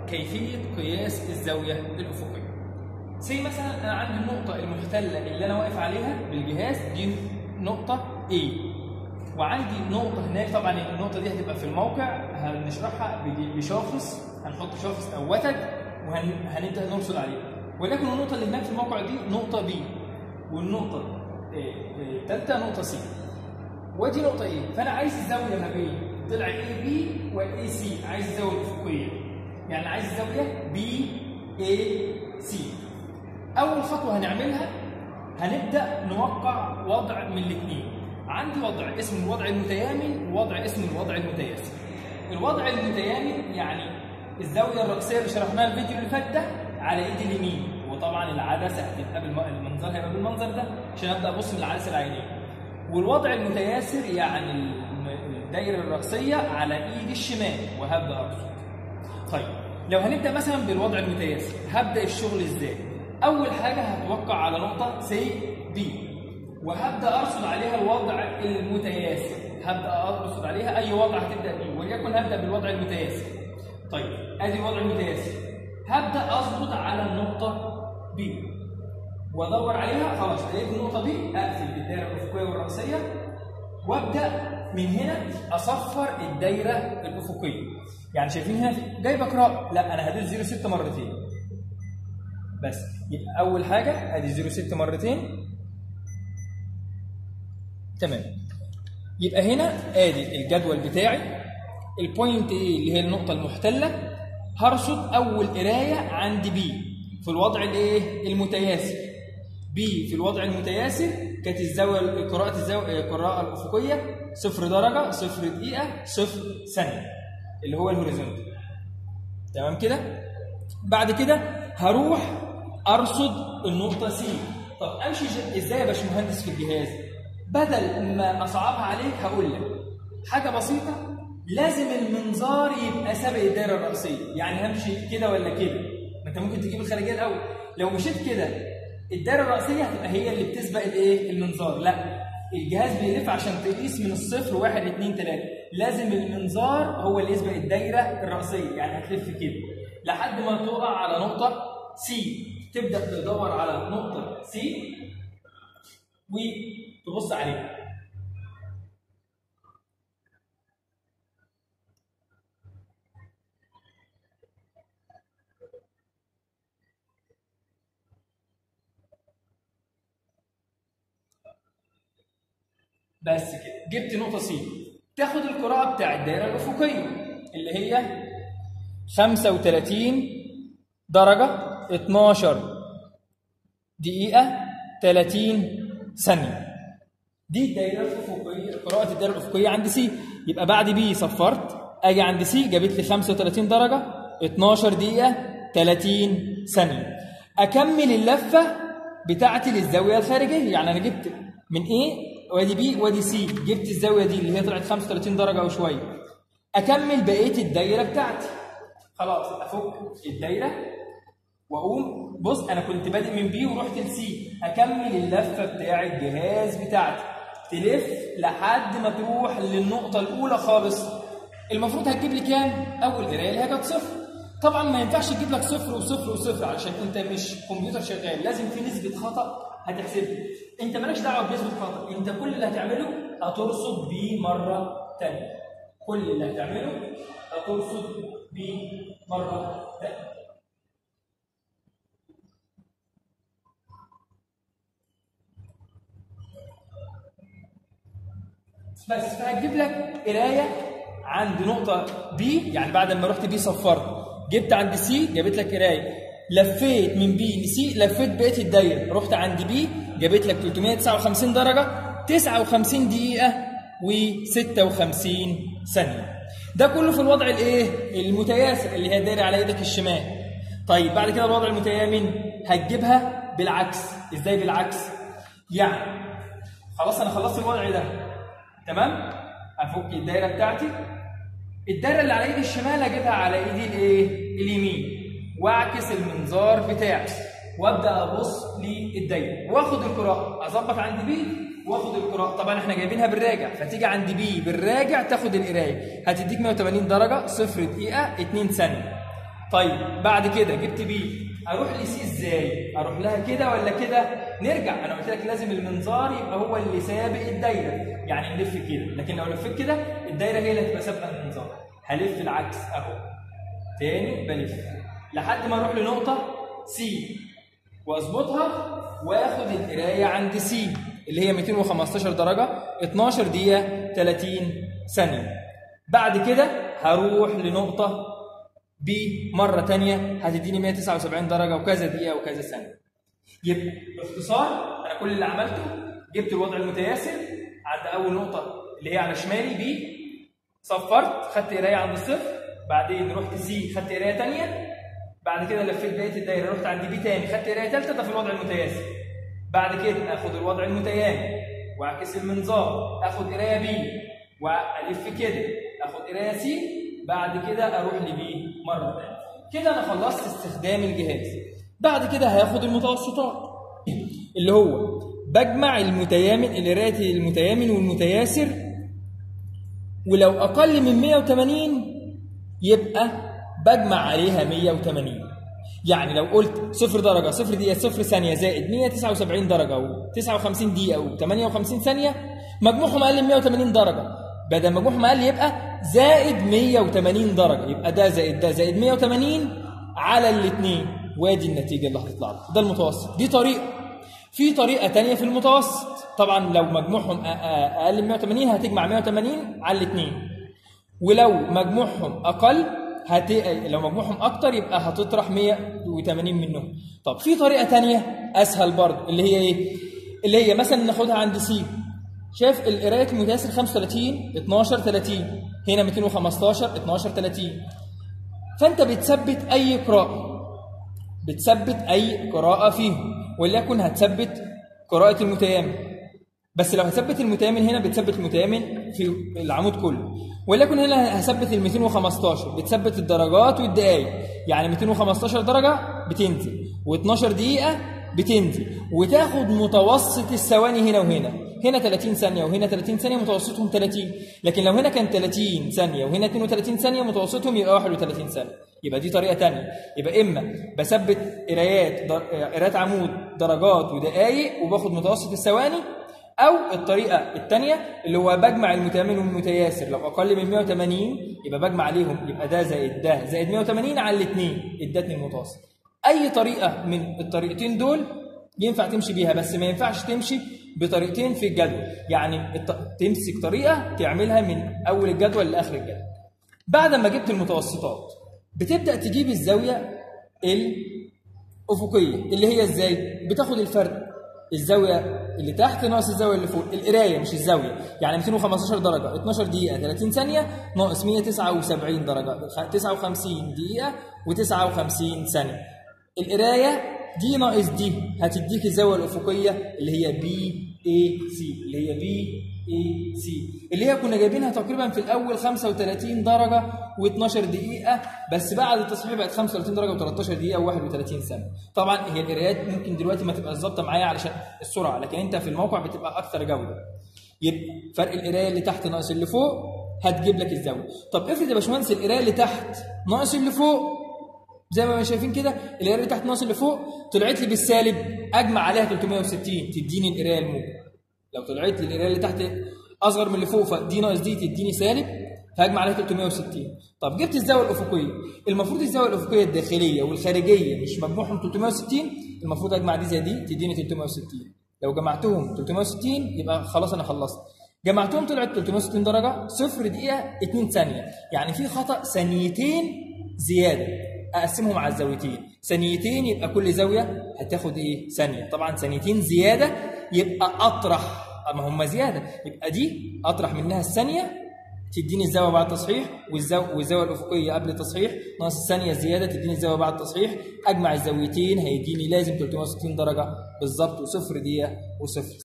كيفيه قياس الزاويه الافقيه زي مثلا انا عندي النقطه المحتله اللي انا واقف عليها بالجهاز دي نقطه A وعندي نقطه هناك طبعا النقطه دي هتبقى في الموقع هنشرحها بشاخص هنحط شاخص او وتد وهنبدا نرصد عليه ولكن النقطه اللي هناك في الموقع دي نقطه B والنقطه الثالثه نقطه C ودي نقطه A فانا عايز الزاويه ما بين طلع اي بي واي سي عايز الزاويه الافقيه يعني عايز الزاويه بي اي سي اول خطوه هنعملها هنبدا نوقع وضع من الاثنين عندي وضع اسمه الوضع المتيامن ووضع اسمه الوضع المتياسر الوضع المتيامن يعني الزاويه الرأسيه اللي شرحناها الفيديو اللي فات ده على ايدي اليمين وطبعا العدسه هتبقى بالمنظر هيبقى بالمنظر ده عشان ابدا ابص من العدسه العينيه والوضع المتياسر يعني الدايره الرأسيه على ايدي الشمال وهبدا ارصد. طيب لو هنبدا مثلا بالوضع المتياسر هبدا الشغل ازاي؟ اول حاجه هتوقع على نقطه سي بي وهبدا ارصد عليها الوضع المتياسر هبدا ارصد عليها اي وضع هتبدا بيه وليكن هبدا بالوضع المتياسر. طيب ادي الوضع المتياسر هبدا اظبط على النقطه بي وادور عليها خلاص لقيت النقطه بي اقفل بالدائره الافقيه والراسيه وابدا من هنا اصفر الدايره الافقيه يعني شايفين هنا جايبه قراءه لا انا هدوس 0 6 مرتين بس يبقى اول حاجه ادي 0 6 مرتين تمام يبقى هنا ادي الجدول بتاعي البوينت ايه اللي هي النقطه المحتله هرصد اول قرايه عند بي في الوضع الايه المتياسر بي في الوضع المتياسر كانت الزاويه قراءه الزاويه القراءه الافقيه صفر درجه صفر دقيقه صفر ثانيه اللي هو الهوريزونتال تمام كده بعد كده هروح ارصد النقطه سي طب امشي ازاي يا باشمهندس في الجهاز بدل ما اصعبها عليك هقول لك حاجه بسيطه لازم المنظار يبقى سابق الدايره الرئيسيه يعني همشي كده ولا كده ما انت ممكن تجيب الخارجيه الاول لو مشيت كده الدايره الرئيسيه هتبقى هي اللي بتسبق الايه المنظار لا الجهاز بيلف عشان تقيس من الصفر واحد اتنين تلاته لازم المنظار هو اللي يسبق الدايره الرئيسيه يعني هتلف كده لحد ما تقع على نقطه سي تبدا تدور على نقطه سي وتبص عليها بس كده جبت نقطة سي تاخد القراءة بتاع الدائرة الأفقية اللي هي 35 درجة 12 دقيقة 30 ثانية دي الدائرة الأفقية قراءة الدائرة الأفقية عند سي يبقى بعد بي صفرت أجي عند سي جابت لي 35 درجة 12 دقيقة 30 ثانية أكمل اللفة بتاعتي للزاوية الخارجية يعني أنا جبت من إيه وادي بي وادي سي جبت الزاويه دي اللي هي طلعت 35 درجه او شويه اكمل بقيه الدايره بتاعتي خلاص افك الدايره واقوم بص انا كنت بادئ من بي ورحت لسي اكمل اللفه بتاع الجهاز بتاعتي تلف لحد ما تروح للنقطه الاولى خالص المفروض هتجيب لي كام اول قرايه اللي هي كانت صفر طبعا ما ينفعش تجيب لك صفر وصفر وصفر علشان انت مش كمبيوتر شغال لازم في نسبه خطا هتحسبها انت مالكش دعوه بنسبه خطا انت كل اللي هتعمله هترصد بيه مره ثانيه كل اللي هتعمله هترصد بيه مره ثانيه بس فهتجيب لك قرايه عند نقطه بي يعني بعد ما رحت بي صفرت جبت عند سي جابت لك قرايه لفيت من بي لسي لفيت بقيه الدايره رحت عند بي جابت لك 359 درجه 59 دقيقه و56 ثانيه ده كله في الوضع الايه المتياسر اللي هي دايره على ايدك الشمال طيب بعد كده الوضع المتيامن هتجيبها بالعكس ازاي بالعكس يعني خلاص انا خلصت الوضع ده تمام افك الدايره بتاعتي الدايره اللي على ايدي الشمال اجيبها على ايدي الايه اليمين واعكس المنظار بتاعي وابدا ابص للدايره واخد القراءه اظبط عند بي واخد القراءه طبعا احنا جايبينها بالراجع فتيجي عند بي بالراجع تاخد القرايه هتديك 180 درجه 0 دقيقه 2 ثانيه طيب بعد كده جبت بي اروح لسي ازاي اروح لها كده ولا كده نرجع انا قلت لك لازم المنظار يبقى هو اللي سابق الدايره يعني نلف كده لكن لو لفيت كده الدايره هي اللي هتبقى سابقه المنظار هلف العكس اهو تاني بلف لحد ما اروح لنقطه سي واظبطها واخد القرايه عند سي اللي هي 215 درجه 12 دقيقه 30 ثانيه بعد كده هروح لنقطه بي مره تانية هتديني 179 درجه وكذا دقيقه وكذا ثانيه يبقى باختصار انا كل اللي عملته جبت الوضع المتياسر عند اول نقطه اللي هي على شمالي بي صفرت خدت قرايه عند الصفر بعدين رحت سي خدت قرايه ثانيه بعد كده لفيت بقيه الدايره رحت عند بي تاني خدت قرايه ثالثه ده في الوضع المتياسر بعد كده اخد الوضع المتيامن واعكس المنظار اخد قرايه بي والف كده اخد قرايه سي بعد كده اروح لبي مره ثانيه كده انا خلصت استخدام الجهاز بعد كده هاخد المتوسطات اللي هو بجمع المتيامن القرايه المتيامن والمتياسر ولو اقل من 180 يبقى بجمع عليها 180 يعني لو قلت صفر درجة صفر دقيقة صفر ثانية زائد 179 درجة و59 دقيقة و58 ثانية مجموعهم أقل من 180 درجة بدل مجموعهم أقل يبقى زائد 180 درجة يبقى ده زائد ده زائد 180 على الاثنين وادي النتيجة اللي هتطلع لك ده المتوسط دي طريقة في طريقة تانية في المتوسط طبعا لو مجموعهم أقل من 180 هتجمع 180 على الاثنين ولو مجموعهم أقل هت... لو مجموعهم اكتر يبقى هتطرح 180 منهم طب في طريقه تانية اسهل برضه اللي هي ايه اللي هي مثلا ناخدها عند سي شايف القرايه المتياسر 35 12 30 هنا 215 12 30 فانت بتثبت اي قراءه بتثبت اي قراءه فيهم وليكن هتثبت قراءه المتيامن بس لو هثبت المتيامن هنا بتثبت المتيامن في العمود كله وليكن هنا هثبت ال 215 بتثبت الدرجات والدقائق يعني 215 درجه بتنزل و12 دقيقه بتنزل وتاخد متوسط الثواني هنا وهنا هنا 30 ثانيه وهنا 30 ثانيه متوسطهم 30 لكن لو هنا كان 30 ثانيه وهنا 32 ثانيه متوسطهم يبقى 31 ثانيه يبقى دي طريقه ثانيه يبقى اما بثبت قرايات قرايات عمود درجات ودقائق وباخد متوسط الثواني او الطريقه الثانيه اللي هو بجمع المتيامن والمتياسر لو اقل من 180 يبقى بجمع عليهم يبقى ده زائد ده زائد 180 على الاثنين ادتني المتوسط اي طريقه من الطريقتين دول ينفع تمشي بيها بس ما ينفعش تمشي بطريقتين في الجدول يعني الت... تمسك طريقه تعملها من اول الجدول لاخر الجدول بعد ما جبت المتوسطات بتبدا تجيب الزاويه الافقيه اللي هي ازاي بتاخد الفرق الزاويه اللي تحت ناقص الزاويه اللي فوق القرايه مش الزاويه يعني 215 درجه 12 دقيقه 30 ثانيه ناقص 179 درجه 59 دقيقه و59 ثانيه القرايه دي ناقص دي هتديك الزاويه الافقيه اللي هي بي اي سي اللي هي بي اي سي اللي هي كنا جايبينها تقريبا في الاول 35 درجه و12 دقيقه بس بعد التصحيح بقت 35 درجه و13 دقيقه و31 ثانيه طبعا هي القرايات ممكن دلوقتي ما تبقاش ظابطه معايا علشان السرعه لكن انت في الموقع بتبقى اكثر جوده يبقى فرق القرايه اللي تحت ناقص اللي فوق هتجيب لك الزاويه طب افرض يا باشمهندس القرايه اللي تحت ناقص اللي فوق زي ما شايفين كده القرايه اللي تحت ناقص اللي فوق طلعت لي بالسالب اجمع عليها 360 تديني القرايه الموجب لو طلعت لي القرايه اللي تحت اصغر من اللي فوق فدي ناقص دي تديني سالب فهجمع عليها 360 طب جبت الزاويه الافقيه المفروض الزاويه الافقيه الداخليه والخارجيه مش مجموعهم 360 المفروض اجمع دي زي دي تديني 360 لو جمعتهم 360 يبقى خلاص انا خلصت جمعتهم طلعت 360 درجه صفر دقيقه 2 ثانيه يعني في خطا ثانيتين زياده اقسمهم على الزاويتين ثانيتين يبقى كل زاويه هتاخد ايه ثانيه طبعا ثانيتين زياده يبقى اطرح ما هم زياده يبقى دي اطرح منها الثانيه تديني الزاويه بعد التصحيح والزاويه والزاويه الافقيه قبل التصحيح ناقص الثانيه الزياده تديني الزاويه بعد التصحيح اجمع الزاويتين هيديني لازم 360 درجه بالظبط وصفر دقيقه وصفر